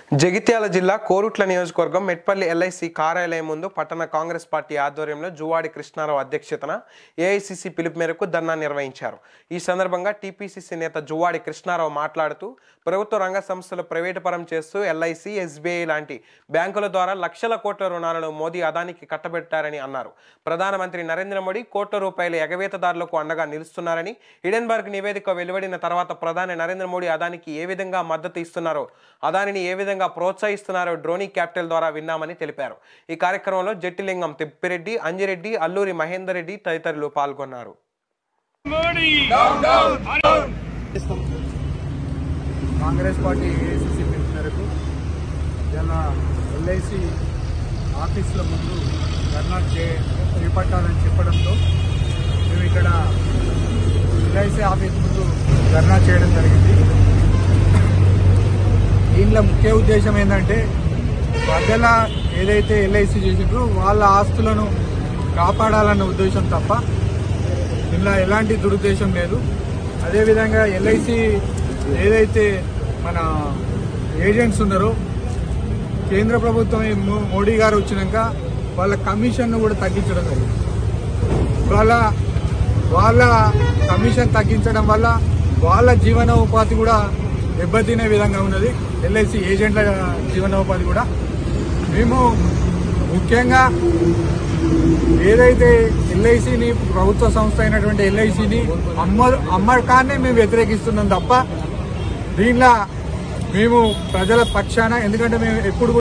జగిత్యాల జిల్లా కోరుట్ల నియోజకవర్గం మెట్పల్లి ఎల్ఐసి కార్యాలయం ముందు పట్టణ కాంగ్రెస్ పార్టీ ఆధ్వర్యంలో జువాడి కృష్ణారావు అధ్యక్షతన ఏఐసిసి పిలుపు మేరకు ధర్నా నిర్వహించారు ఈ సందర్భంగా టీపీసీసీ నేత జువాడి కృష్ణారావు మాట్లాడుతూ ప్రభుత్వ రంగ సంస్థలు ప్రైవేటు పరం చేస్తూ ఎల్ఐసి ఎస్బీఐ లాంటి బ్యాంకుల ద్వారా లక్షల కోట్ల రుణాలను మోదీ అదానికి కట్టబెట్టారని అన్నారు ప్రధానమంత్రి నరేంద్ర మోడీ కోట్ల రూపాయల ఎగవేతదారులకు అండగా నిలుస్తున్నారని హిడెన్బర్గ్ నివేదిక వెలువడిన తర్వాత ప్రధాని నరేంద్ర మోడీ అదానికి ఏ విధంగా మద్దతు ఇస్తున్నారో అదానిని ఏ విధంగా ప్రోత్సహిస్తున్నారో డ్రోనీ క్యాపిటల్ ద్వారా విన్నామని తెలిపారు ఈ కార్యక్రమంలో జట్టిలింగం తిప్పిరెడ్డి అంజిరెడ్డి అల్లూరి మహేందర్ రెడ్డి తదితరులు పాల్గొన్నారు కాంగ్రెస్ పార్టీ ఏఐసిసి పిలుపు మేరకు ఇలా ఎల్ఐసి ఆఫీసుల ముందు ధర్నా చే చేపట్టాలని చెప్పడంతో మేము ఇక్కడ ఎల్ఐసి ఆఫీస్ ముందు ధర్నా చేయడం జరిగింది దీనిలో ముఖ్య ఉద్దేశం ఏంటంటే ప్రజల ఏదైతే ఎల్ఐసి చేసిండ్రో వాళ్ళ ఆస్తులను కాపాడాలన్న ఉద్దేశం తప్ప ఇందులో ఎలాంటి దురుద్దేశం లేదు అదేవిధంగా ఎల్ఐసి ఏదైతే మన ఏజెంట్స్ ఉన్నారో కేంద్ర ప్రభుత్వం ఈ మో- మోడీ గారు వచ్చినాక వాళ్ళ కమిషన్ను కూడా తగ్గించడం జరిగింది వాళ్ళ వాళ్ళ కమిషన్ తగ్గించడం వల్ల వాళ్ళ జీవనోపాధి కూడా దెబ్బతినే విధంగా ఉన్నది ఎల్ఐసి ఏజెంట్ల జీవనోపాధి కూడా మేము ముఖ్యంగా ఏదైతే ఎల్ఐసిని ప్రభుత్వ సంస్థ అయినటువంటి ఎల్ఐసిని అమ్మ అమ్మకాన్నే మేము వ్యతిరేకిస్తున్నాం తప్ప దీనిలో మేము ప్రజల పక్షాన ఎందుకంటే మేము ఎప్పుడు కూడా